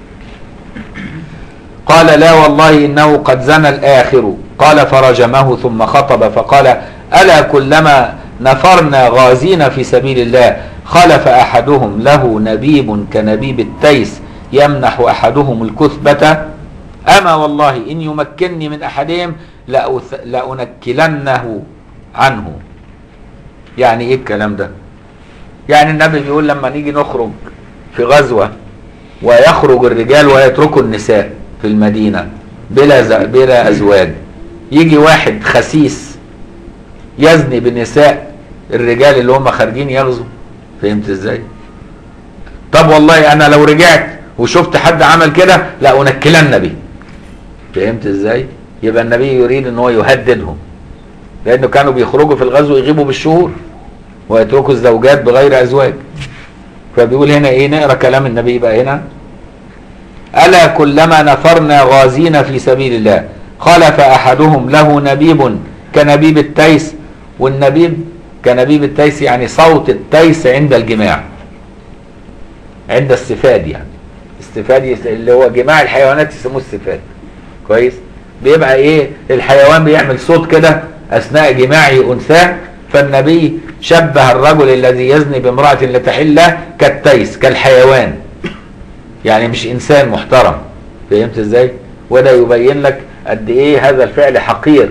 Speaker 1: قال لا والله انه قد زنى الاخر قال فرجمه ثم خطب فقال الا كلما نفرنا غازين في سبيل الله خلف احدهم له نبيب كنبيب التيس يمنح احدهم الكثبه اما والله ان يمكنني من احدهم لأث- لانكلنه عنه يعني ايه الكلام ده يعني النبي بيقول لما نيجي نخرج في غزوه ويخرج الرجال ويتركوا النساء في المدينة بلا ز... بلا أزواج يجي واحد خسيس يزني بنساء الرجال اللي هم خارجين يغزوا فهمت ازاي طب والله انا لو رجعت وشفت حد عمل كده لا انكلن به فهمت ازاي يبقى النبي يريد ان هو يهددهم لانه كانوا بيخرجوا في الغزو يغيبوا بالشهور ويتركوا الزوجات بغير ازواج فبيقول هنا ايه نقرا كلام النبي بقى هنا ألا كلما نفرنا غازين في سبيل الله خلف أحدهم له نبيب كنبيب التيس والنبيب كنبيب التيس يعني صوت التيس عند الجماع عند السفاد يعني السفاد يس- اللي هو جماع الحيوانات يسموه السفاد كويس بيبقى ايه الحيوان بيعمل صوت كده اثناء جماعه انثاه فالنبي شبه الرجل الذي يزني بامراه لا تحل له كالتيس كالحيوان يعني مش انسان محترم فهمت ازاي وده يبين لك قد ايه هذا الفعل حقير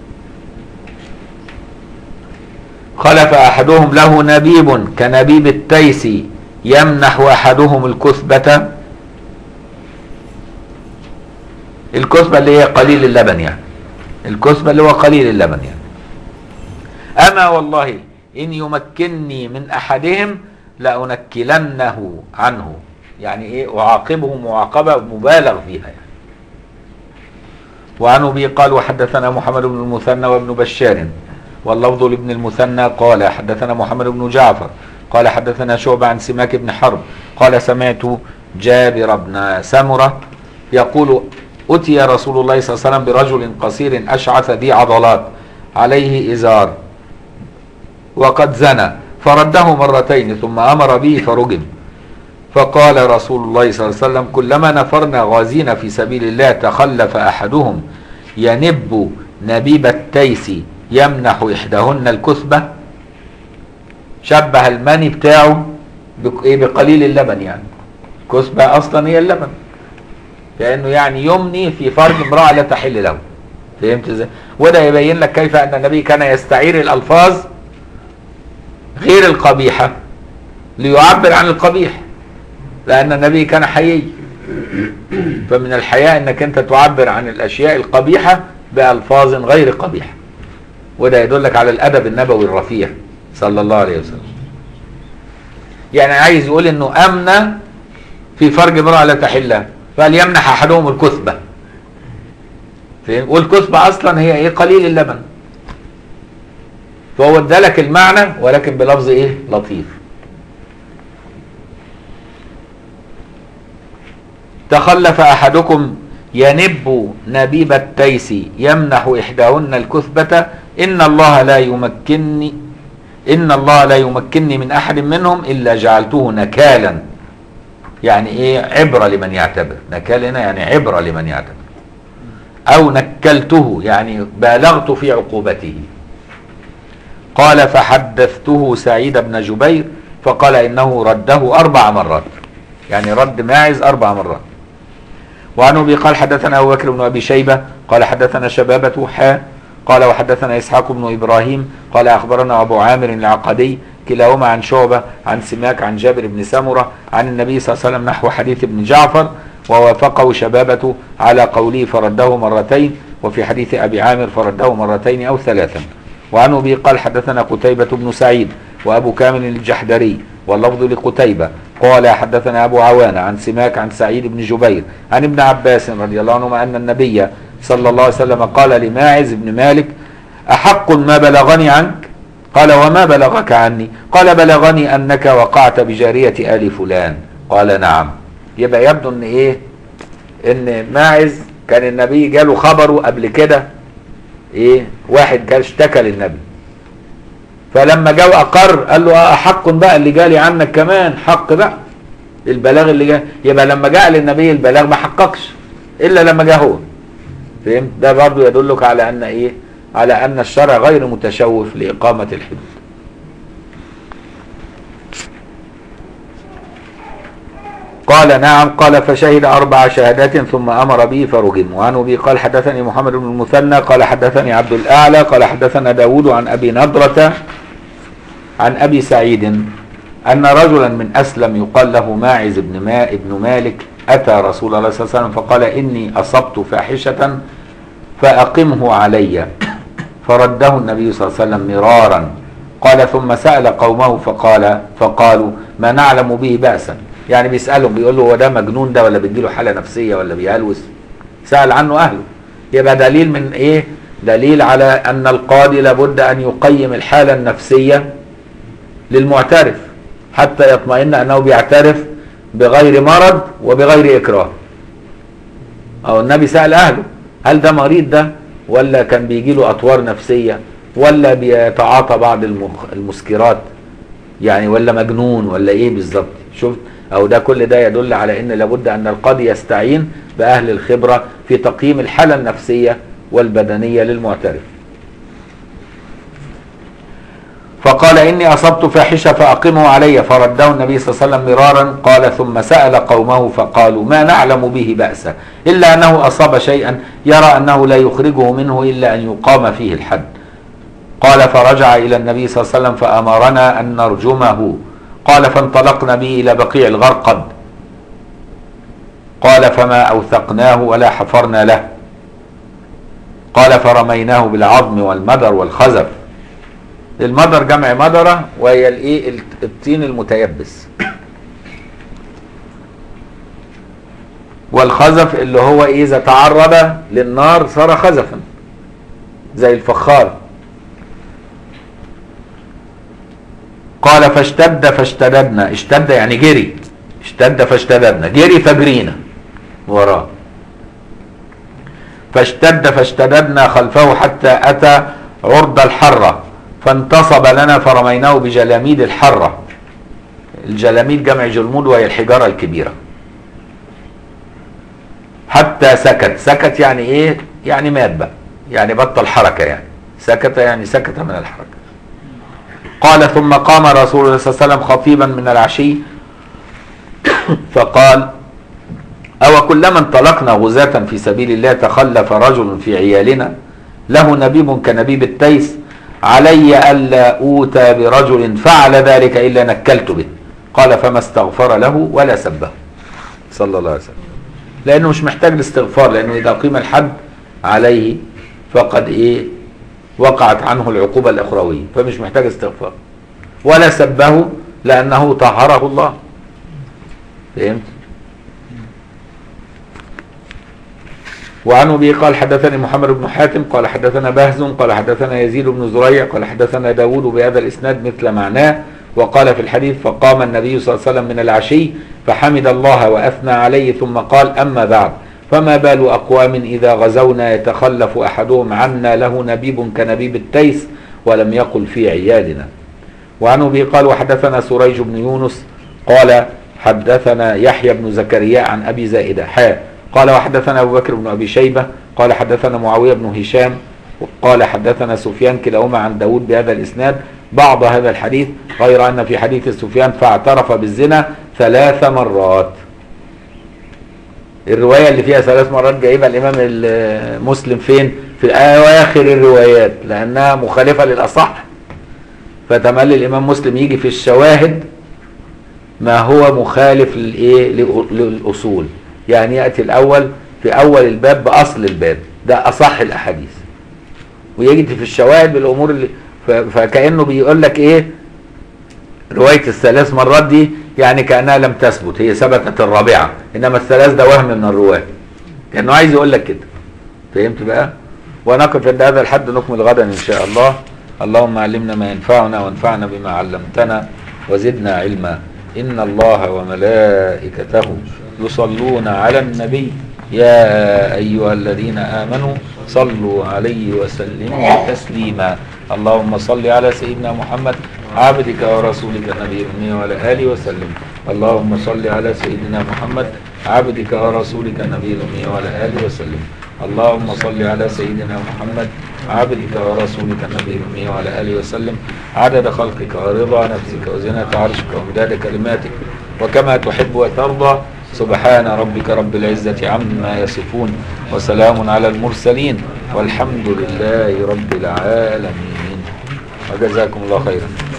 Speaker 1: خلف احدهم له نبيب كنبيب التيس يمنح احدهم الكثبة الكثبة اللي هي قليل اللبن يعني الكثبة اللي هو قليل اللبن يعني اما والله ان يمكنني من احدهم لانكلنه عنه يعني ايه اعاقبه معاقبه مبالغ فيها يعني وعن ابي قال وحدثنا محمد بن المثنى وابن بشار واللفظ لابن المثنى قال حدثنا محمد بن جعفر قال حدثنا شعبة عن سماك بن حرب قال سمعت جابر بن سمرة يقول أتي رسول الله صلى الله عليه وسلم برجل قصير أشعث ذي عضلات عليه إزار وقد زنى فرده مرتين ثم أمر به فرجم فقال رسول الله صلى الله عليه وسلم كلما نفرنا غازين في سبيل الله تخلف أحدهم ينب نبيب التيس يمنح إحداهن الكثبة شبه المني بتاعه بق- إيه بقليل اللبن يعني كثبة أصلا هي اللبن كأنه يعني يمني في فرج امرأة لا تحل له فهمت ازاي؟ وده يبين لك كيف أن النبي كان يستعير الألفاظ غير القبيحة ليعبر عن القبيح لأن النبي كان حيي فمن الحياء أنك أنت تعبر عن الأشياء القبيحة بألفاظ غير قبيحة وده يدلك على الأدب النبوي الرفيع صلى الله عليه وسلم يعني عايز يقول أنه أمن في فرج امرأة لا تحلها فليمنح أحدهم الكثبة فاهم؟ والكثبة أصلا هي إيه قليل اللبن فهو ادالك المعنى ولكن بلفظ إيه لطيف تخلف احدكم ينب نبيب التيس يمنح احداهن الكثبة ان الله لا يمكنني ان الله لا يمكنني من احد منهم الا جعلته نكالا يعني ايه عبرة لمن يعتبر نكال هنا يعني عبرة لمن يعتبر او نكلته يعني بالغت في عقوبته قال فحدثته سعيد بن جبير فقال انه رده اربع مرات يعني رد ماعز اربع مرات وعن ابي قال حدثنا ابو بكر بن ابي شيبه قال حدثنا شبابه حا قال وحدثنا اسحاق بن ابراهيم قال اخبرنا ابو عامر العقدي كلاهما عن شعبه عن سماك عن جابر بن سمره عن النبي صلى الله عليه وسلم نحو حديث ابن جعفر ووافقه شبابه على قوله فرده مرتين وفي حديث ابي عامر فرده مرتين او ثلاثا وعن ابي قال حدثنا قتيبة بن سعيد وابو كامل الجحدري واللفظ لقتيبة قال حدثنا أبو عوانة عن سماك عن سعيد بن جبير عن ابن عباس رضي الله عنهما أن النبي صلى الله عليه وسلم قال لماعز بن مالك أحق ما بلغني عنك قال وما بلغك عني قال بلغني أنك وقعت بجارية آل فلان قال نعم يبقى يبدو ان ايه ان ماعز كان النبي جاله خبره قبل كده ايه واحد كان اشتكى للنبي فلما جاء اقر قال له اه حق بقى اللي جالي عنك كمان حق بقى البلاغ اللي جاء يبقى لما جاء للنبي البلاغ ما حققش الا لما جاء هو فهمت ده برضو يدلك على ان ايه على ان الشرع غير متشوف لاقامه الحدود قال نعم قال فشهد أربع شهادات ثم أمر به فرجم وعن أبي قال حدثني محمد بن المثنى قال حدثني عبد الأعلى قال حدثنا داود عن أبي نضرة عن أبي سعيد أن رجلا من أسلم يقال له ماعز بن ماء بن مالك أتى رسول الله صلى الله عليه وسلم فقال إني أصبت فاحشة فأقمه علي فرده النبي صلى الله عليه وسلم مرارا قال ثم سأل قومه فقال فقالوا ما نعلم به بأسا يعني بيسألهم بيقول له هو ده مجنون ده ولا بيديله حالة نفسية ولا بيهلوس سأل عنه أهله يبقى دليل من إيه دليل على أن القاضي لابد أن يقيم الحالة النفسية للمعترف حتى يطمئن أنه بيعترف بغير مرض وبغير إكراه أو النبي سأل أهله هل ده مريض ده ولا كان بيجي له أطوار نفسية ولا بيتعاطى بعض المخ- المسكرات يعني ولا مجنون ولا ايه بالظبط شفت او ده كل ده يدل على ان لابد ان القاضي يستعين باهل الخبره في تقييم الحاله النفسيه والبدنيه للمعترف فقال اني اصبت فاحشه فاقمه علي فرده النبي صلى الله عليه وسلم مرارا قال ثم سال قومه فقالوا ما نعلم به باسا الا انه اصاب شيئا يرى انه لا يخرجه منه الا ان يقام فيه الحد قال فرجع إلى النبي صلى الله عليه وسلم فأمرنا أن نرجمه قال فانطلقنا به إلى بقيع الغرقد قال فما أوثقناه ولا حفرنا له قال فرميناه بالعظم والمدر والخزف المدر جمع مدرة وهي الايه الطين المتيبس والخزف اللي هو إيه اذا تعرض للنار صار خزفا زي الفخار قال فاشتد فاشتددنا اشتد يعني جري اشتد فاشتددنا جري فجرينا وراه فاشتد فاشتددنا خلفه حتى أتى عرض الحرة فانتصب لنا فرميناه بجلاميد الحرة الجلاميد جمع جلمود وهي الحجارة الكبيرة حتى سكت سكت يعني ايه يعني مات بقى يعني بطل حركة يعني سكت يعني سكت من الحركة قال ثم قام رسول الله صلى الله عليه وسلم خطيبا من العشي فقال أو كلما انطلقنا غزاة في سبيل الله تخلف رجل في عيالنا له نبيب كنبيب التيس علي ألا أوتى برجل فعل ذلك إلا نكلت به قال فما استغفر له ولا سبه صلى الله عليه وسلم لأنه مش محتاج الاستغفار لأنه إذا قيم الحد عليه فقد إيه وقعت عنه العقوبة الأخروية فمش محتاج استغفار ولا سبه لأنه طهره الله فهمت وعن ابي قال حدثني محمد بن حاتم قال حدثنا بهز قال حدثنا يزيد بن زريع قال حدثنا داود بهذا الاسناد مثل معناه وقال في الحديث فقام النبي صلى الله عليه وسلم من العشي فحمد الله واثنى عليه ثم قال اما بعد فما بال اقوام اذا غزونا يتخلف احدهم عنا له نبيب كنبيب التيس ولم يقل في عيادنا وعن ابي قال وحدثنا سريج بن يونس قال حدثنا يحيى بن زكريا عن ابي زائده حاء قال وحدثنا ابو بكر بن ابي شيبه قال حدثنا معاويه بن هشام قال حدثنا سفيان كلاهما عن داود بهذا الاسناد بعض هذا الحديث غير ان في حديث سفيان فاعترف بالزنا ثلاث مرات الروايه اللي فيها ثلاث مرات جايبها الامام مسلم فين في اواخر الروايات لانها مخالفه للاصح فتملي الامام مسلم يجي في الشواهد ما هو مخالف للايه للاصول يعني ياتي الاول في اول الباب باصل الباب ده اصح الاحاديث ويجي في الشواهد بالامور اللي ف- فكانه بيقول لك ايه رواية الثلاث مرات دي يعني كأنها لم تثبت هي ثبتت الرابعة إنما الثلاث ده وهم من الرواة كأنه عايز يقول لك كده فهمت بقى ونقف عند هذا الحد نكمل غدا إن شاء الله اللهم علمنا ما ينفعنا وانفعنا بما علمتنا وزدنا علما إن الله وملائكته يصلون على النبي يا أيها الذين آمنوا صلوا عليه وسلموا تسليما اللهم صل على سيدنا محمد عبدك ورسولك النبي الأمي وعلى آله وسلم اللهم صل على سيدنا محمد عبدك ورسولك النبي الأمي وعلى آله وسلم اللهم صل على سيدنا محمد عبدك ورسولك النبي الأمي وعلى آله وسلم عدد خلقك ورضا نفسك وزنة عرشك ومداد كلماتك وكما تحب وترضى سبحان ربك رب العزة عما يصفون وسلام على المرسلين والحمد لله رب العالمين وجزاكم الله خيرا